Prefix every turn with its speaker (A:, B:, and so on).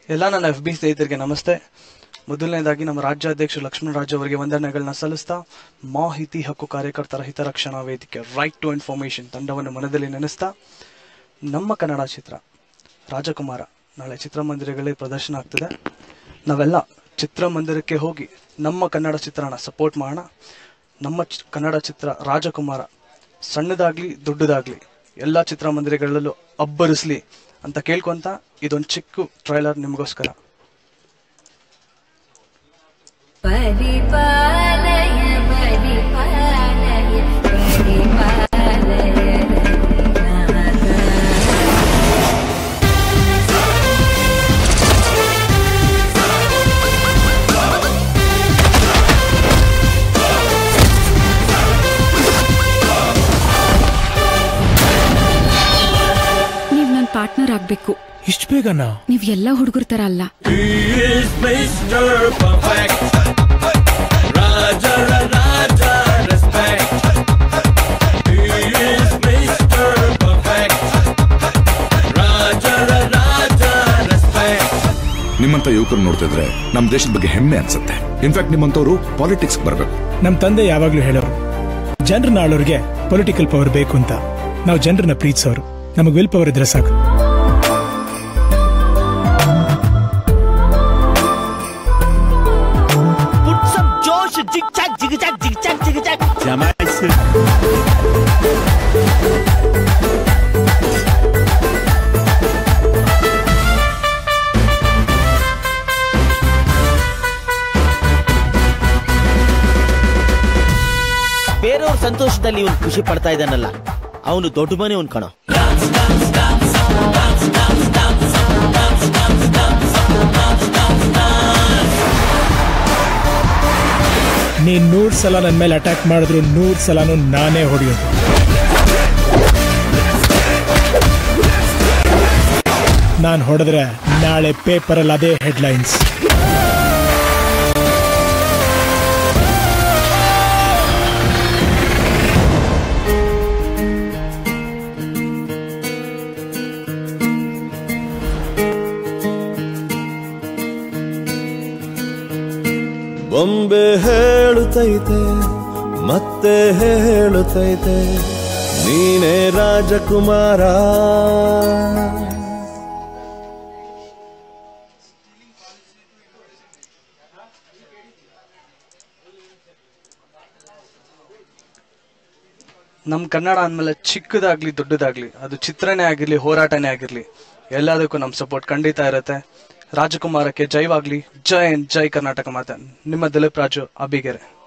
A: ಎಲ್ಲ ನನ್ನ F B ಸ್ನೇಹಿತರಿಗೆ ನಮಸ್ತೆ ಮೊದಲನೇದಾಗಿ ನಮ್ಮ ರಾಜ್ಯಾಧ್ಯಕ್ಷ ಲಕ್ಷ್ಮಣ ರಾಜ್ ಅವರಿಗೆ ವಂದನೆಗಳನ್ನ ಸಲ್ಲಿಸ್ತಾ ಮಾಹಿತಿ ಹಕ್ಕು ಕಾರ್ಯಕರ್ತರ ಹಿತರಕ್ಷಣಾ ವೇದಿಕೆ ರೈಟ್ ಟು ಇನ್ಫಾರ್ಮೇಶನ್ ತಂಡವನ್ನು ಮನದಲ್ಲಿ ನೆನೆಸ್ತಾ ನಮ್ಮ ಕನ್ನಡ ಚಿತ್ರ ರಾಜಕುಮಾರ ನಾಳೆ ಚಿತ್ರಮಂದಿರಗಳಲ್ಲಿ ಪ್ರದರ್ಶನ ಆಗ್ತದೆ ನಾವೆಲ್ಲ ಚಿತ್ರಮಂದಿರಕ್ಕೆ ಹೋಗಿ ನಮ್ಮ ಕನ್ನಡ ಚಿತ್ರನ ಸಪೋರ್ಟ್ ಮಾಡೋಣ ನಮ್ಮ ಚಿ- ಕನ್ನಡ ಚಿತ್ರ ರಾಜಕುಮಾರ ಸಣ್ಣದಾಗ್ಲಿ ದೊಡ್ಡದಾಗ್ಲಿ ಎಲ್ಲ ಚಿತ್ರಮಂದಿರಗಳಲ್ಲೂ ಅಬ್ಬರಿಸ್ಲಿ ಅಂತ ಕೇಳ್ಕೊಂತ ಇದೊಂದು ಚಿಕ್ಕ ಟ್ರೈಲರ್ ನಿಮಗೋಸ್ಕರ
B: പരിപാലയ പരിപാലയ പരിപാലയ നാഥ
C: ನೀವ್ ನನ್ ಪಾರ್ಟ್ನರ್ ಆಗ್ಬೇಕು
D: ಇಷ್ಟು ಬೇಗನಾ
C: ನೀವ್ ಎಲ್ಲಾ ಹುಡುಗರ ತರ ಅಲ್ಲ
E: He is Mr. Perfect. Raja Raja respect. He is Mr. Perfect. Raja Raja respect.
F: ನಿಮ್ಮಂತ ಯುವಕರು ನೋಡ್ತಿದ್ರೆ ನಮ್ಮ ದೇಶದ ಬಗ್ಗೆ ಹೆಮ್ಮೆ ಅನ್ಸುತ್ತೆ ಇನ್ಫ್ಯಾಕ್ಟ್ ನಿಮ್ಮಂತವ್ರು ಪಾಲಿಟಿಕ್ಸ್ ಬರಬೇಕು
D: ನಮ್ ತಂದೆ ಯಾವಾಗ್ಲೂ ಹೇಳೋರು ಜನರನ್ನ ಆಳೋರ್ಗೆ ಪೊಲಿಟಿಕಲ್ ಪವರ್ ಬೇಕು ಅಂತ ನಾವು ಜನರನ್ನ ಪ್ರೀತಿಸೋರು ನಮಗ್ ವಿಲ್ ಪವರ್ ಇದ್ರೆ ಸಾಕು
G: Put some Josh, jig jack, jig jack, jig jack, jig jack. Jamaica. ಬೇರೆಯವ್ರ ಸಂತೋಷದಲ್ಲಿ ಇವನು ಖುಷಿ ಪಡ್ತಾ ಇದ್ದಾನಲ್ಲ ಅವನು ದೊಡ್ಡ ಮನೆ ಅವ್ನು ಕಣೋ
D: ನೀನ್ ನೂರ್ ಸಲ ನನ್ ಮೇಲೆ ಅಟ್ಯಾಕ್ ಮಾಡಿದ್ರು ನೂರ್ ಸಲನೂ ನಾನೇ ಹೊಡೆಯೋದು ನಾನ್ ಹೊಡೆದ್ರೆ ನಾಳೆ ಪೇಪರಲ್ಲಿ ಅದೇ ಹೆಡ್ಲೈನ್ಸ್
E: ಬೊಂಬೆ ಹೇಳುತ್ತೈತೆ ಮತ್ತೆ ಹೇಳುತ್ತೈತೆ ನೀನೇ ರಾಜಕುಮಾರ
A: ನಮ್ಮ ಕನ್ನಡ ಅಂದಮೇಲೆ ಚಿಕ್ಕದಾಗ್ಲಿ ದೊಡ್ಡದಾಗ್ಲಿ ಅದು ಚಿತ್ರನೇ ಆಗಿರ್ಲಿ ಹೋರಾಟನೇ ಆಗಿರ್ಲಿ ಎಲ್ಲದಕ್ಕೂ ನಮ್ಮ ಸಪೋರ್ಟ್ ಖಂಡಿತ ಇರುತ್ತೆ ರಾಜಕುಮಾರಕ್ಕೆ ಜೈವಾಗ್ಲಿ ಜೈ ಅಂಡ್ ಜೈ ಕರ್ನಾಟಕ ಮಾತೆ ನಿಮ್ಮ ದಿಲೀಪ್ ರಾಜು ಅಬಿಗೆರೆ